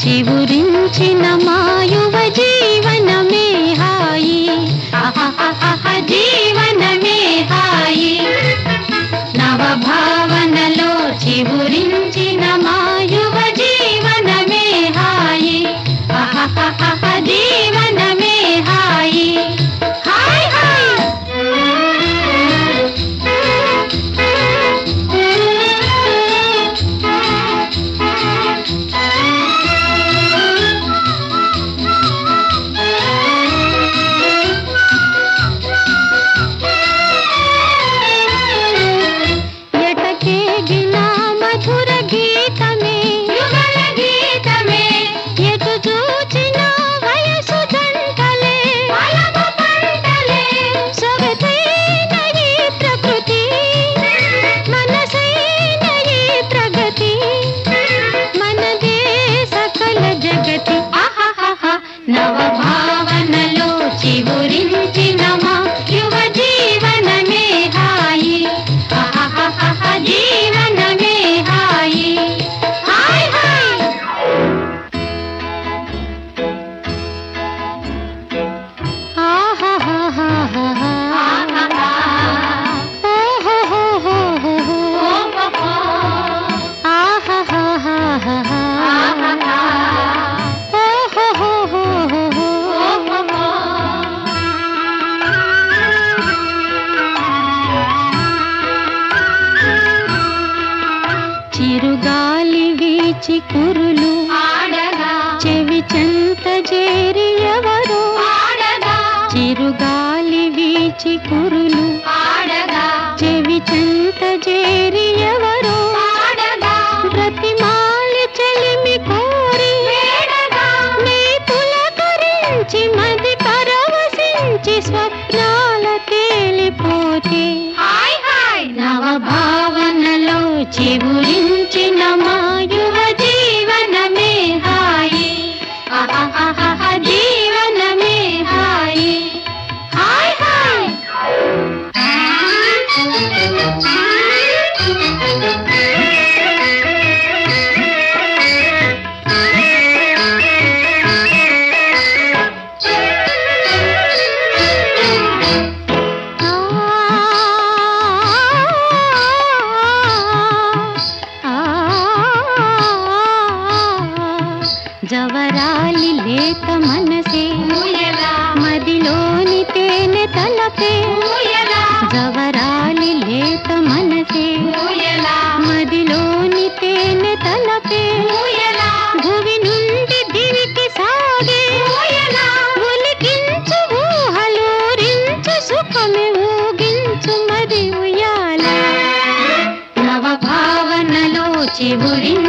చివురించిన మాయువ జీవనమే హాయి అహహహహ జీవనమే హాయి నవ భావనలో చివురించిన మాయువ జీవనమే హాయి అహహహహ జీవనమే hi hi ఎటకేగిన మధుర గీతమే యుగల గీతమే ఎటు చూచిన వయసు జంటలే వలపు పంటలే సొగసైన ఈ ప్రకృతి మనసైన ఈ ప్రగతి మనదే సకల జగతి ఆహాహా నవ భావనలో చివురించిన మా యువ జీవనమే హాయి ఆహాహా జీవనమే హాయి హాయ్ హాయ్ చిరుగాలి వీచి కురులు ఆడగా చెవి చెంత చేరి ఎవరు ఆడగా చిరుగాలి వీచి కురులు ఆడగా చెవి చెంత చేరి ఎవరు ఆడగా ప్రతిమాలి చెలిమి కోరి వేడగా నీ పులకరించి మది పరవశించి స్వప్నాల తేలిపోతే హాయ్ హాయ్ నవ భావనలో చిగురించిన మా యువ జీవనమే హాయి అహహహహ జీవనమే హాయి హాయ్ హాయ్ జవరాలి లేత మనసే ఊయలా మదిలోని తేనె తలపే ఊయలా జవరాలి లేత మనసే ఊయలా మదిలోని తేనె తలపే ఊయలా భువి నుండి దివికి సాగే ఊయలా ఒలికించు ఊహలూరించు సుఖమే ఊగించు మరి ఉయ్యాల నవ భావనలో చివురించు